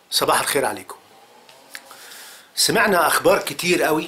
صباح الخير عليكم سمعنا اخبار كتير قوي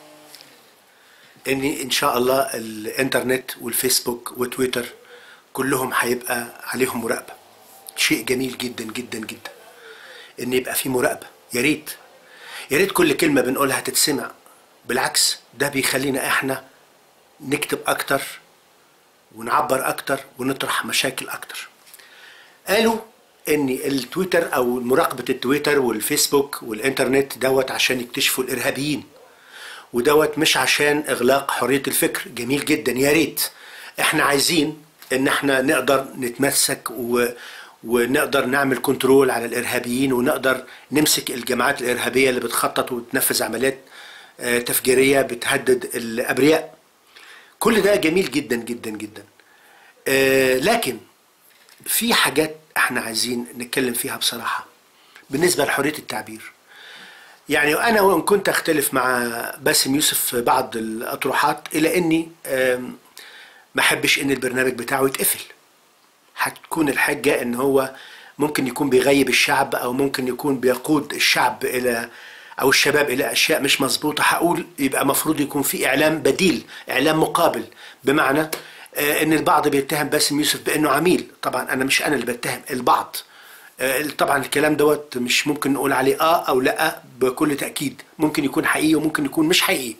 ان ان شاء الله الانترنت والفيسبوك وتويتر كلهم هيبقى عليهم مراقبه شيء جميل جدا جدا جدا ان يبقى في مراقبه يا ريت يا ريت كل كلمه بنقولها تتسمع بالعكس ده بيخلينا احنا نكتب اكتر ونعبر اكتر ونطرح مشاكل اكتر قالوا ان التويتر او مراقبه التويتر والفيسبوك والانترنت دوت عشان يكتشفوا الارهابيين ودوت مش عشان اغلاق حريه الفكر جميل جدا يا ريت احنا عايزين ان احنا نقدر نتمسك و ونقدر نعمل كنترول على الارهابيين ونقدر نمسك الجماعات الارهابيه اللي بتخطط وتنفذ عمليات آه، تفجيريه بتهدد الابرياء كل ده جميل جدا جدا جدا آه، لكن في حاجات احنا عايزين نتكلم فيها بصراحه بالنسبه لحريه التعبير يعني انا وان كنت اختلف مع باسم يوسف في بعض الاطروحات الا اني آم، ما احبش ان البرنامج بتاعه يتقفل هتكون الحجه ان هو ممكن يكون بيغيب الشعب او ممكن يكون بيقود الشعب الى او الشباب الى اشياء مش مظبوطه هقول يبقى مفروض يكون في اعلام بديل اعلام مقابل بمعنى آه، ان البعض بيتهم باسم يوسف بانه عميل طبعا انا مش انا اللي بتهم البعض آه، طبعا الكلام دوت مش ممكن نقول عليه اه او لا بكل تاكيد ممكن يكون حقيقي وممكن يكون مش حقيقي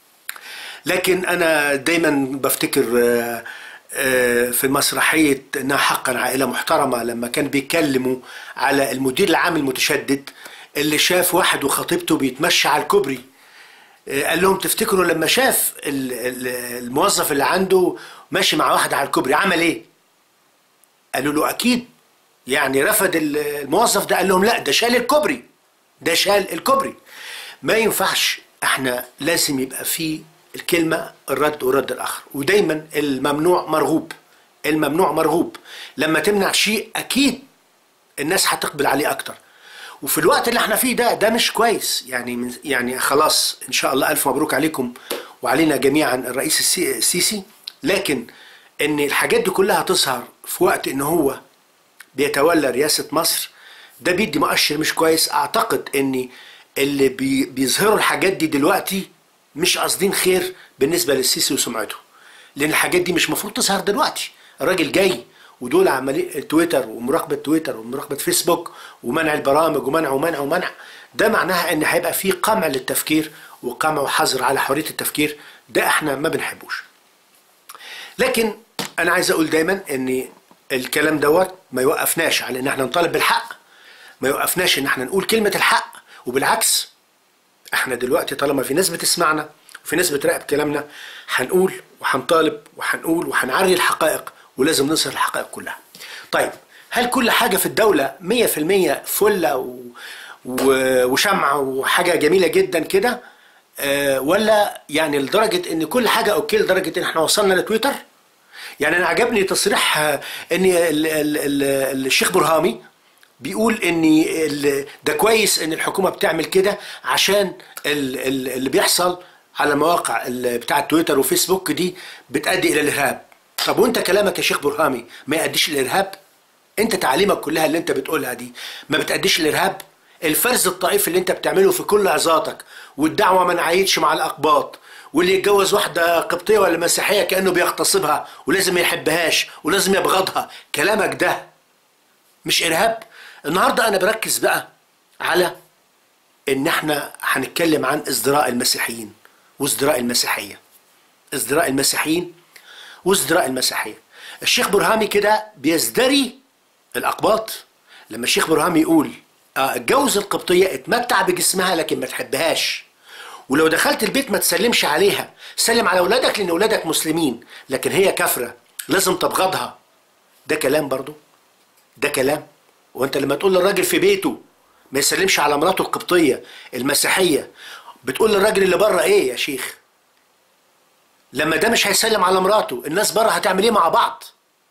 لكن انا دايما بفتكر آه، آه، في مسرحيه انها حقا عائله محترمه لما كان بيتكلموا على المدير العام المتشدد اللي شاف واحد وخطيبته بيتمشى على الكوبري آه، قال لهم تفتكروا لما شاف ال- ال- الموظف اللي عنده ماشي مع واحد على الكوبري عمل ايه؟ قالوا له اكيد يعني رفض ال- الموظف ده قال لهم لا ده شال الكوبري ده شال الكوبري ما ينفعش احنا لازم يبقى في الكلمة الرد ورد الآخر ودايما الممنوع مرغوب الممنوع مرغوب لما تمنع شيء أكيد الناس هتقبل عليه أكتر وفي الوقت اللي احنا فيه ده ده مش كويس يعني من يعني خلاص ان شاء الله الف مبروك عليكم وعلينا جميعا الرئيس السي- السيسي لكن ان الحاجات دي كلها تظهر في وقت ان هو بيتولى رئاسة مصر ده بيدي مؤشر مش كويس اعتقد ان اللي بي بيظهروا الحاجات دي دلوقتي مش قاصدين خير بالنسبة للسيسي وسمعته لان الحاجات دي مش مفروض تظهر دلوقتي الراجل جاي ودول عملية تويتر ومراقبة تويتر ومراقبة فيسبوك ومنع البرامج ومنع ومنع ومنع ده معناها ان هيبقى في قمع للتفكير وقمع وحظر على حرية التفكير ده احنا ما بنحبوش لكن انا عايز اقول دايما ان الكلام دوت ما يوقفناش على ان احنا نطالب بالحق ما يوقفناش ان احنا نقول كلمة الحق وبالعكس احنا دلوقتي طالما في ناس بتسمعنا وفي ناس بتراقب كلامنا هنقول وهنطالب وهنقول وهنعري الحقائق ولازم نظهر الحقائق كلها طيب هل كل حاجة في الدولة 100% فلة و... و... وشمعة وحاجة جميلة جدا كده آه ولا يعني لدرجة ان كل حاجة اوكي لدرجة ان احنا وصلنا لتويتر يعني انا عجبني تصريح آه، ان ال... ال... ال... الشيخ برهامي بيقول ان ال- ده كويس ان الحكومه بتعمل كده عشان ال- ال- اللي بيحصل على مواقع ال- بتاعه تويتر وفيسبوك دي بتؤدي الى الارهاب طب وانت كلامك يا شيخ برهامي ما يؤديش الارهاب انت تعاليمك كلها اللي انت بتقولها دي ما بتأديش الارهاب الفرز الطائفي اللي انت بتعمله في كل عظاتك والدعوه ما نعيتش مع الاقباط واللي يتجوز واحده قبطيه ولا مسيحيه كانه بيغتصبها ولازم ما يحبهاش ولازم يبغضها كلامك ده مش ارهاب النهارده انا بركز بقى على ان احنا هنتكلم عن ازدراء المسيحيين وازدراء المسيحيه ازدراء المسيحيين وازدراء المسيحيه الشيخ برهامي كده بيزدري الاقباط لما الشيخ برهامي يقول آه، اتجوز القبطيه اتمتع بجسمها لكن ما تحبهاش ولو دخلت البيت ما تسلمش عليها سلم على اولادك لان اولادك مسلمين لكن هي كافره لازم تبغضها ده كلام برضو ده كلام وانت لما تقول للراجل في بيته ما يسلمش على مراته القبطيه المسيحيه بتقول للراجل اللي بره ايه يا شيخ لما ده مش هيسلم على مراته الناس بره هتعمل ايه مع بعض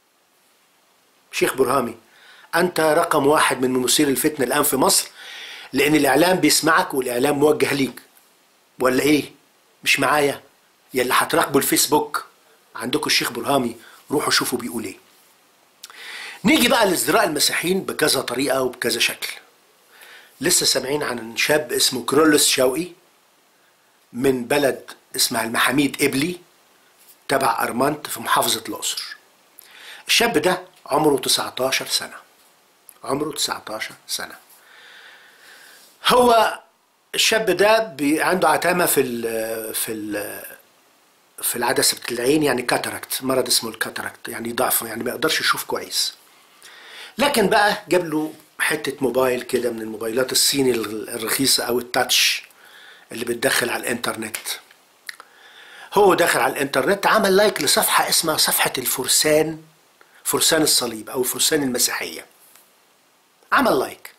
شيخ برهامي انت رقم واحد من مثير الفتنه الان في مصر لان الاعلام بيسمعك والاعلام موجه ليك ولا ايه مش معايا يلي هتراقبوا الفيسبوك عندكم الشيخ برهامي روحوا شوفوا بيقول ايه نيجي بقى لازدراء المسيحيين بكذا طريقه وبكذا شكل لسه سامعين عن شاب اسمه كرولس شوقي من بلد اسمها المحاميد إبلي تبع أرمنت في محافظة الأقصر الشاب ده عمره 19 سنة عمره 19 سنة هو الشاب ده بي عنده عتامة في ال في ال في العدسة بتاعت العين يعني كاتاراكت مرض اسمه الكاتاراكت يعني ضعف يعني ما يقدرش يشوف كويس لكن بقى جاب له حتة موبايل كده من الموبايلات الصيني الرخيصة أو التاتش اللي بتدخل على الإنترنت هو داخل على الإنترنت عمل لايك لصفحة اسمها صفحة الفرسان فرسان الصليب أو فرسان المسيحية عمل لايك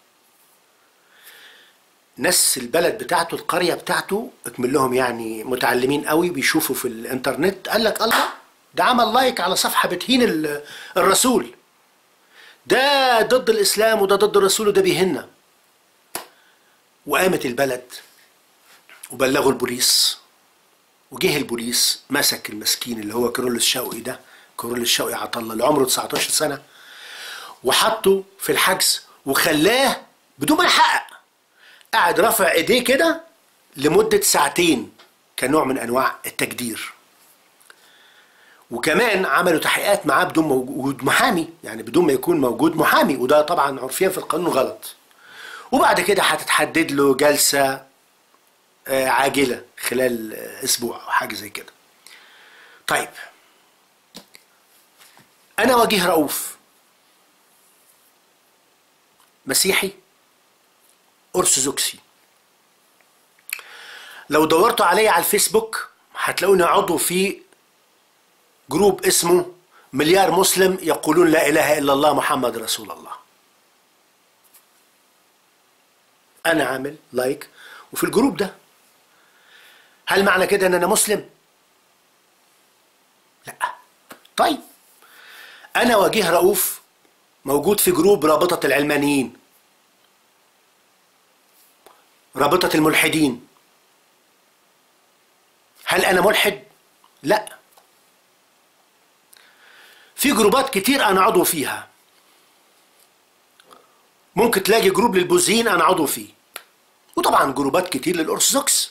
ناس البلد بتاعته القرية بتاعته اكمل لهم يعني متعلمين قوي بيشوفوا في الانترنت قال لك الله ده عمل لايك على صفحة بتهين الرسول ده ضد الإسلام وده ضد الرسول وده بيهنا وقامت البلد وبلغوا البوليس وجه البوليس مسك المسكين اللي هو كرولس شوقي ده كرولس شوقي عطله اللي عمره 19 سنة وحطه في الحجز وخلاه بدون ما يحقق قعد رافع ايديه كده لمدة ساعتين كنوع من انواع التجدير وكمان عملوا تحقيقات معاه بدون وجود محامي يعني بدون ما يكون موجود محامي وده طبعا عرفيا في القانون غلط وبعد كده هتتحدد له جلسة آه، عاجلة خلال أسبوع أو حاجة زي كده طيب أنا وجيه رؤوف مسيحي أرثوذكسي لو دورتوا عليا على الفيسبوك هتلاقوني عضو في جروب اسمه مليار مسلم يقولون لا إله إلا الله محمد رسول الله أنا عامل لايك وفي الجروب ده هل معنى كده ان انا مسلم لا طيب انا وجيه رؤوف موجود في جروب رابطة العلمانيين رابطة الملحدين هل انا ملحد لا في جروبات كتير انا عضو فيها ممكن تلاقي جروب للبوذيين انا عضو فيه وطبعا جروبات كتير للارثوذكس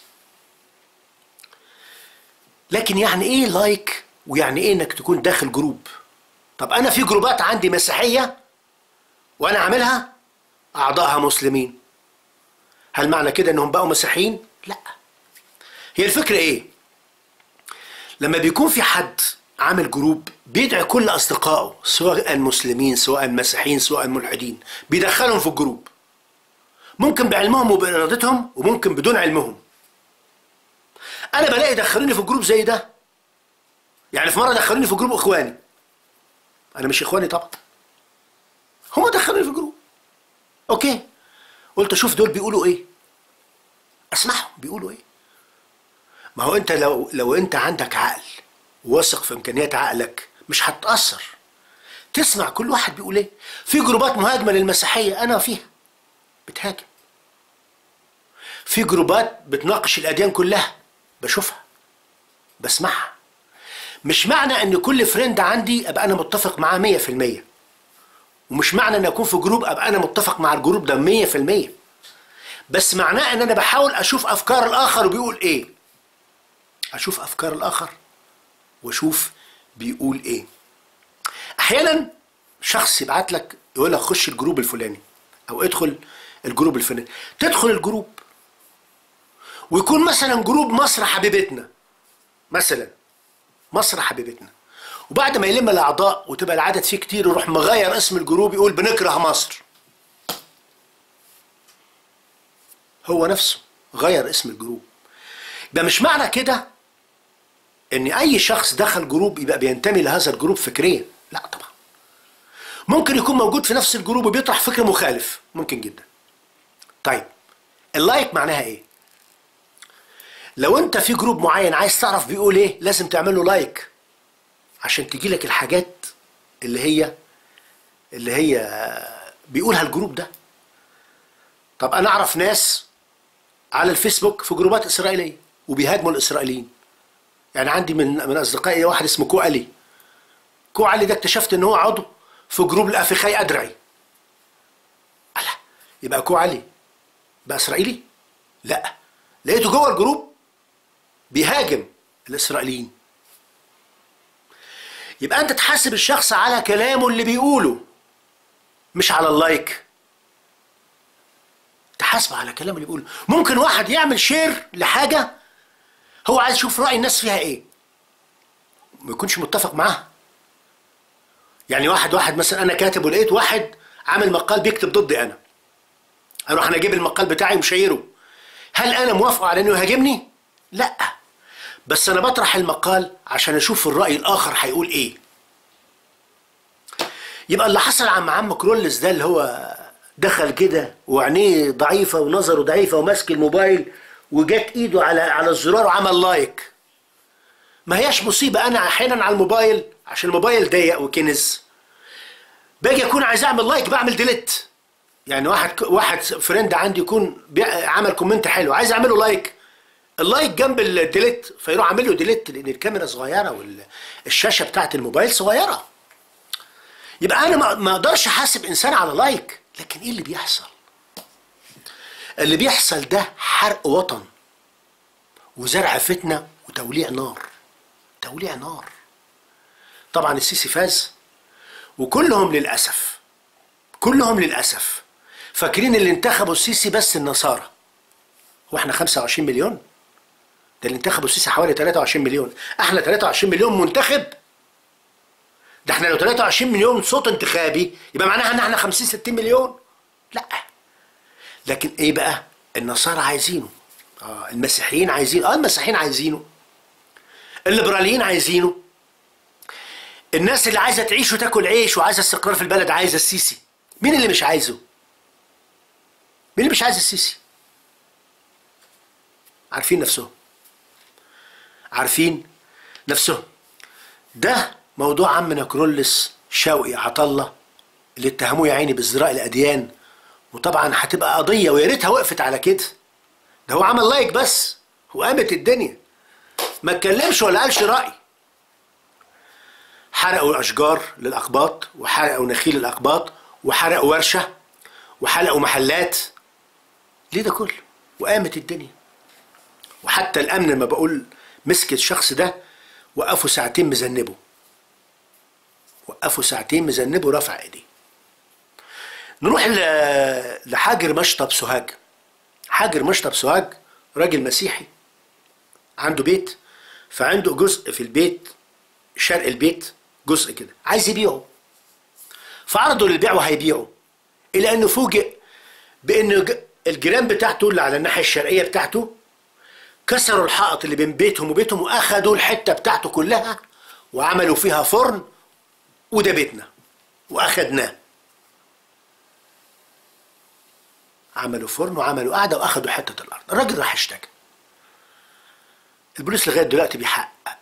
لكن يعني ايه لايك ويعني ايه انك تكون داخل جروب طب انا في جروبات عندي مسيحيه وانا عاملها اعضائها مسلمين هل معنى كده انهم بقوا مسيحيين لا هي الفكره ايه لما بيكون في حد عامل جروب بيدعي كل اصدقائه سواء مسلمين سواء مسيحيين سواء ملحدين بيدخلهم في الجروب ممكن بعلمهم وبارادتهم وممكن بدون علمهم انا بلاقي دخلوني في جروب زي ده يعني في مره دخلوني في جروب اخواني انا مش اخواني طبعا هما دخلوني في جروب اوكي قلت اشوف دول بيقولوا ايه اسمعهم بيقولوا ايه ما هو انت لو لو انت عندك عقل واثق في امكانيات عقلك مش هتتاثر تسمع كل واحد بيقول ايه في جروبات مهاجمه للمسيحيه انا فيها بتهاجم في جروبات بتناقش الاديان كلها بشوفها بسمعها مش معنى ان كل فريند عندي ابقى انا متفق معاه مية في المية ومش معنى ان اكون في جروب ابقى انا متفق مع الجروب ده مية في المية بس معناه ان انا بحاول اشوف افكار الاخر وبيقول ايه اشوف افكار الاخر واشوف بيقول ايه احيانا شخص يبعت لك يقول لك خش الجروب الفلاني او ادخل الجروب الفلاني تدخل الجروب ويكون مثلا جروب مصر حبيبتنا مثلا مصر حبيبتنا وبعد ما يلم الاعضاء وتبقى العدد فيه كتير يروح مغير اسم الجروب يقول بنكره مصر هو نفسه غير اسم الجروب ده مش معنى كده ان اي شخص دخل جروب يبقى بينتمي لهذا الجروب فكريا لا طبعا ممكن يكون موجود في نفس الجروب وبيطرح فكر مخالف ممكن جدا طيب اللايك معناها ايه لو انت في جروب معين عايز تعرف بيقول ايه لازم تعمل له لايك عشان تجي لك الحاجات اللي هي اللي هي بيقولها الجروب ده طب انا اعرف ناس على الفيسبوك في جروبات اسرائيليه وبيهاجموا الاسرائيليين يعني عندي من من اصدقائي واحد اسمه كو علي كو علي ده اكتشفت ان هو عضو في جروب الافخاي ادرعي الله يبقى كو علي بقى اسرائيلي لا لقيته جوه الجروب بيهاجم الاسرائيليين يبقى انت تحاسب الشخص على كلامه اللي بيقوله مش على اللايك تحاسبه على كلامه اللي بيقوله ممكن واحد يعمل شير لحاجه هو عايز يشوف راي الناس فيها ايه ما يكونش متفق معاها يعني واحد واحد مثلا انا كاتب ولقيت واحد عامل مقال بيكتب ضدي انا اروح انا اجيب المقال بتاعي ومشيره هل انا موافقه على انه يهاجمني لا بس انا بطرح المقال عشان اشوف الراي الاخر هيقول ايه يبقى اللي حصل عم عم كرولس ده اللي هو دخل كده وعينيه ضعيفه ونظره ضعيفه وماسك الموبايل وجات ايده على على الزرار وعمل لايك ما هياش مصيبه انا احيانا على الموبايل عشان الموبايل ضيق وكنز باجي اكون عايز اعمل لايك بعمل ديليت يعني واحد واحد فريند عندي يكون بي- عمل كومنت حلو عايز اعمله لايك اللايك جنب الديليت فيروح عامل له ديليت لان الكاميرا صغيره والشاشه بتاعت الموبايل صغيره يبقى انا ما- ما اقدرش احاسب انسان على لايك لكن ايه اللي بيحصل اللي بيحصل ده حرق وطن وزرع فتنه وتوليع نار توليع نار طبعا السيسي فاز وكلهم للاسف كلهم للاسف فاكرين اللي انتخبوا السيسي بس النصارى هو احنا 25 مليون ده اللي انتخبوا السيسي حوالي 23 مليون احنا 23 مليون منتخب ده احنا لو 23 مليون صوت انتخابي يبقى معناها ان احنا 50 60 مليون لا لكن ايه بقى النصارى عايزينه اه المسيحيين عايزينه اه المسيحيين عايزينه الليبراليين عايزينه الناس اللي عايزه تعيش وتاكل عيش وعايزه استقرار في البلد عايزه السيسي مين اللي مش عايزه مين اللي مش عايز السيسي عارفين نفسهم عارفين نفسهم ده موضوع عمنا كرولس شوقي عطله اللي اتهموه يا عيني بازدراء الاديان وطبعا هتبقى قضيه ويا ريتها وقفت على كده ده هو عمل لايك بس وقامت الدنيا ما اتكلمش ولا قالش راي حرقوا اشجار للاقباط وحرقوا نخيل الاقباط وحرقوا ورشه وحرقوا محلات ليه ده كله وقامت الدنيا وحتى الامن لما بقول مسك الشخص ده وقفوا ساعتين مذنبه وقفوا ساعتين مذنبه رفع ايديه نروح ل- لحاجر مشطب سوهاج حاجر مشطب سوهاج راجل مسيحي عنده بيت فعنده جزء في البيت شرق البيت جزء كده عايز يبيعه فعرضوا للبيع وهيبيعه الى انه فوجئ بان ج- الجيران بتاعته اللي على الناحيه الشرقيه بتاعته كسروا الحائط اللي بين بيتهم وبيتهم واخدوا الحته بتاعته كلها وعملوا فيها فرن وده بيتنا واخدناه عملوا فرن وعملوا قعده واخدوا حته الارض الراجل راح اشتكى البوليس لغايه دلوقتي بيحقق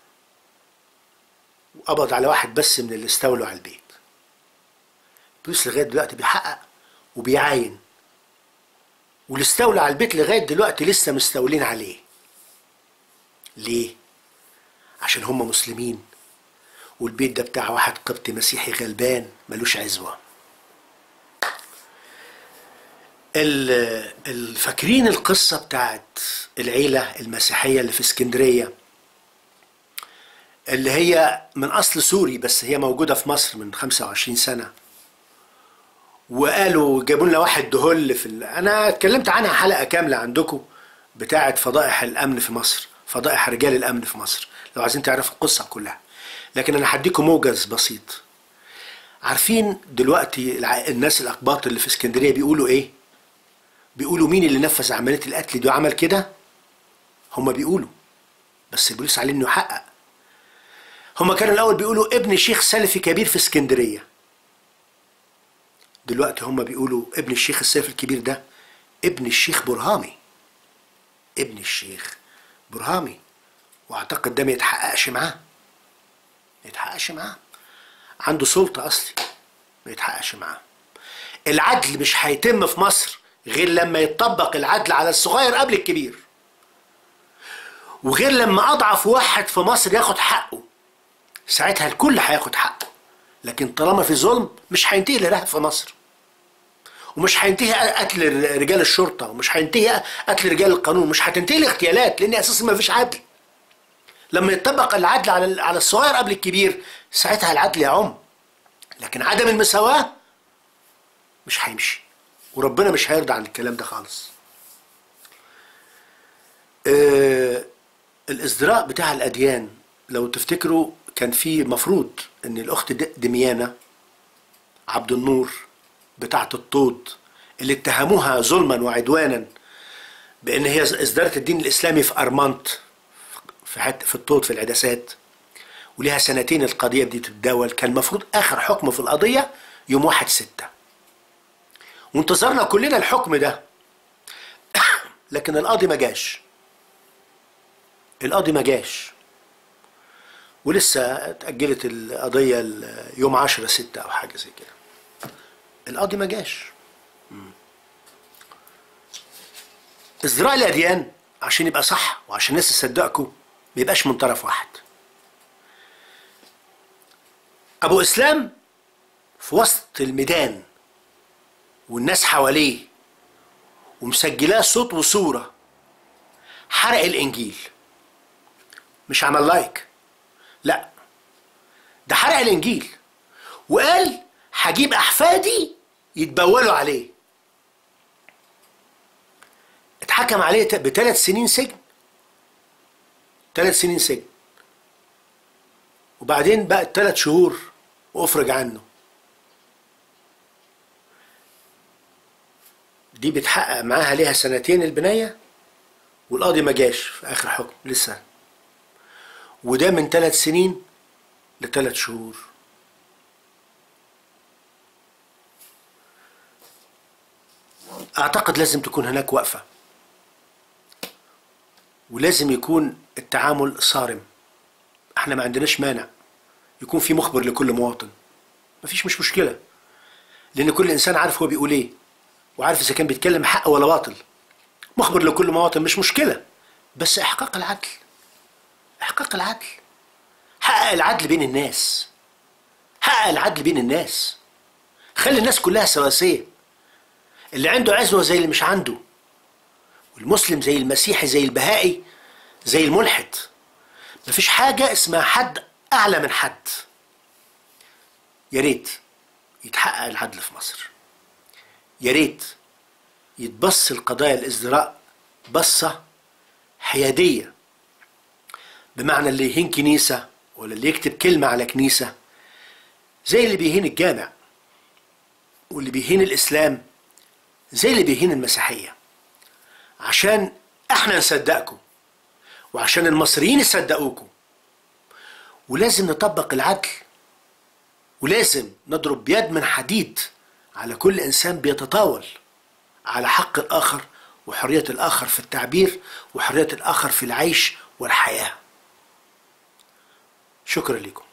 وقبض على واحد بس من اللي استولوا على البيت البوليس لغايه دلوقتي بيحقق وبيعاين واللي استولى على البيت لغايه دلوقتي لسه مستولين عليه ليه عشان هم مسلمين والبيت ده بتاع واحد قبطي مسيحي غلبان ملوش عزوه ال- الفاكرين القصة بتاعت العيلة المسيحية اللي في اسكندرية اللي هي من أصل سوري بس هي موجودة في مصر من 25 سنة وقالوا جابوا لنا واحد دهل في ال... أنا اتكلمت عنها حلقة كاملة عندكم بتاعت فضائح الأمن في مصر فضائح رجال الأمن في مصر لو عايزين تعرفوا القصة كلها لكن أنا هديكم موجز بسيط عارفين دلوقتي الع- الناس الأقباط اللي في اسكندرية بيقولوا إيه؟ بيقولوا مين اللي نفذ عمليه القتل دي وعمل كده هما بيقولوا بس البوليس عليه انه يحقق هما كانوا الاول بيقولوا ابن شيخ سلفي كبير في اسكندريه دلوقتي هما بيقولوا ابن الشيخ السلفي الكبير ده ابن الشيخ برهامي ابن الشيخ برهامي واعتقد ده ما يتحققش معاه ما يتحققش معاه عنده سلطه اصلي ما يتحققش معاه العدل مش هيتم في مصر غير لما يطبق العدل على الصغير قبل الكبير وغير لما اضعف واحد في مصر ياخد حقه ساعتها الكل هياخد حقه لكن طالما في ظلم مش هينتهي الارهاب في مصر ومش هينتهي قتل رجال الشرطه ومش هينتهي قتل رجال القانون مش هتنتهي الاغتيالات لان اساسا ما فيش عدل لما يطبق العدل على على الصغير قبل الكبير ساعتها العدل يعم لكن عدم المساواه مش هيمشي وربنا مش هيرضى عن الكلام ده خالص آه الازدراء بتاع الاديان لو تفتكروا كان في مفروض ان الاخت دميانه عبد النور بتاعه الطود اللي اتهموها ظلما وعدوانا بان هي ازدرت الدين الاسلامي في ارمنت في حت في الطود في العدسات وليها سنتين القضيه دي تتداول كان المفروض اخر حكم في القضيه يوم واحد ستة وانتظرنا كلنا الحكم ده لكن القاضي ما جاش القاضي ما جاش ولسه اتأجلت القضية يوم عشرة ستة أو حاجة زي كده القاضي ما جاش ازدراء الأديان عشان يبقى صح وعشان الناس تصدقكم ما يبقاش من طرف واحد أبو إسلام في وسط الميدان والناس حواليه ومسجلاه صوت وصورة حرق الإنجيل مش عمل لايك لا ده حرق الإنجيل وقال هجيب أحفادي يتبولوا عليه اتحكم عليه بثلاث سنين سجن ثلاث سنين سجن وبعدين بقى ثلاث شهور وافرج عنه دي بتحقق معاها ليها سنتين البناية والقاضي ما جاش في آخر حكم لسه وده من ثلاث سنين لثلاث شهور أعتقد لازم تكون هناك وقفة ولازم يكون التعامل صارم احنا ما عندناش مانع يكون في مخبر لكل مواطن مفيش مش مشكلة لأن كل إنسان عارف هو بيقول إيه وعارف إذا كان بيتكلم حق ولا باطل مخبر لكل مواطن مش مشكلة بس إحقاق العدل إحقاق العدل حقق العدل بين الناس حقق العدل بين الناس خلي الناس كلها سواسية اللي عنده عزوة زي اللي مش عنده والمسلم زي المسيحي زي البهائي زي الملحد مفيش حاجة اسمها حد أعلى من حد يا ريت يتحقق العدل في مصر يا ريت يتبص القضايا الازدراء بصة حيادية بمعنى اللي يهين كنيسة ولا اللي يكتب كلمة على كنيسة زي اللي بيهين الجامع واللي بيهين الإسلام زي اللي بيهين المسيحية عشان احنا نصدقكم وعشان المصريين يصدقوكم ولازم نطبق العدل ولازم نضرب بيد من حديد على كل انسان بيتطاول على حق الاخر وحريه الاخر في التعبير وحريه الاخر في العيش والحياه شكرا لكم